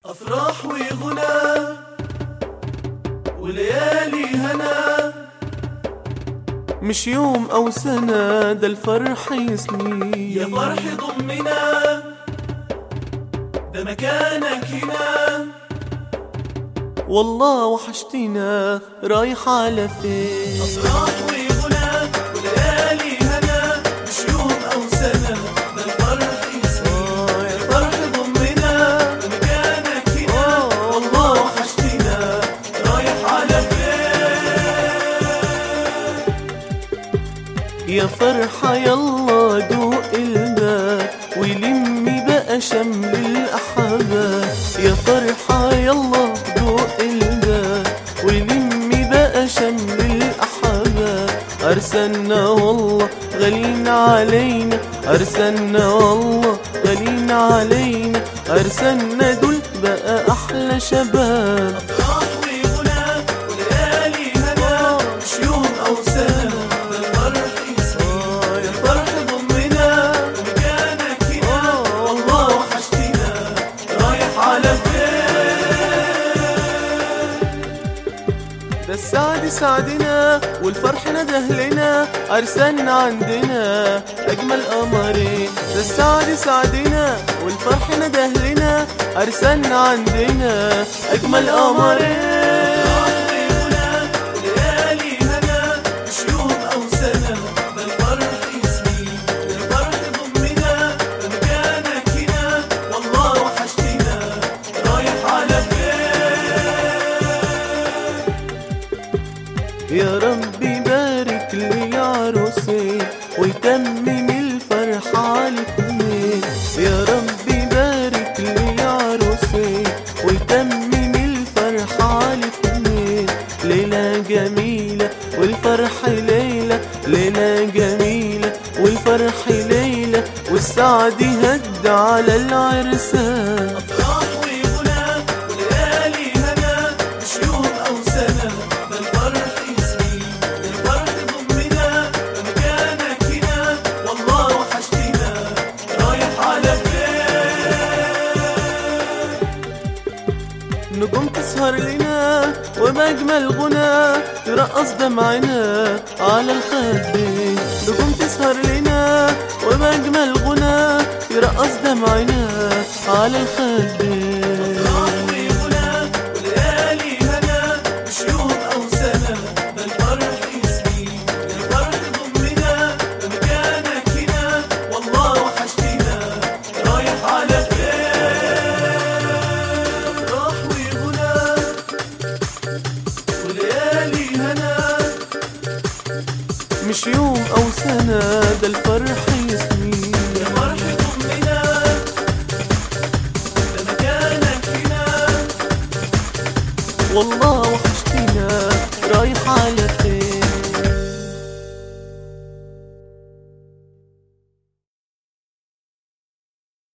أفراح وغنى وليالي هنا مش يوم أو سنة ده الفرح يسنين يا فرح ضمنا ده مكانك هنا والله وحشتينا رايح على فين أفراح وغنى وليالي هنا مش يوم أو سنة ده الفرح يسنين آه يا فرح ضمنا ده مكانك هنا آه والله وحشتنا رايح على فين يا فرحة يلا دوق الماء ولمي بقى شمل الأحباب يا فرحة يلا دوق الماء ولمي بقى شمل الأحباب أرسلنا والله غالين علينا أرسلنا والله غالين علينا أرسلنا دول بقى أحلى شباب أفراح وغنى وليالي هنا مش يوم أو سنة ده الفرح يسنين آه يا الفرح ضمنا ومكانك هنا والله وحشتنا رايح على فين ده السعد سعدنا والفرح ندهلنا عرسان عندنا أجمل قمرين ده السعد سعدنا والفرح ندهلنا عرسان عندنا أجمل قمرين وغنى وليالي هنا مش يوم أو سنة ده الفرح يسنين الفرح ضمنا ومكانك هنا والله وحشتنا رايح على فين يا ربي بارك لي عروسين ويتمم الفرحة على الاتنين يا ربي بارك لي عروسين ويتمم الفرحة على الاتنين ليلة جميلة والفرح ليلة ليلة جميلة والفرح ليلة والسعد هد على العرسان أفراح وغنى وليالي هنا مش يوم أو سنة ده الفرح يسنين الفرح ضمنا ومكانك هنا والله وحشتنا رايح على فين نجوم تسهر لنا وبأجمل غنى ترقص دمعنا على الخدين نجوم تسهر لنا وبأجمل غنى ترقص دمعنا على الخدين أفراح وغنى وليالي هنا مش يوم أو سنة ده الفرح يسنين الفرح ضمنا ومكانك هنا والله وحشتنا رايح على فين أفراح وغنى وليالي هنا مش يوم أو سنة ده الفرح يسنين يا فرح ضمنا ده مكانك هنا والله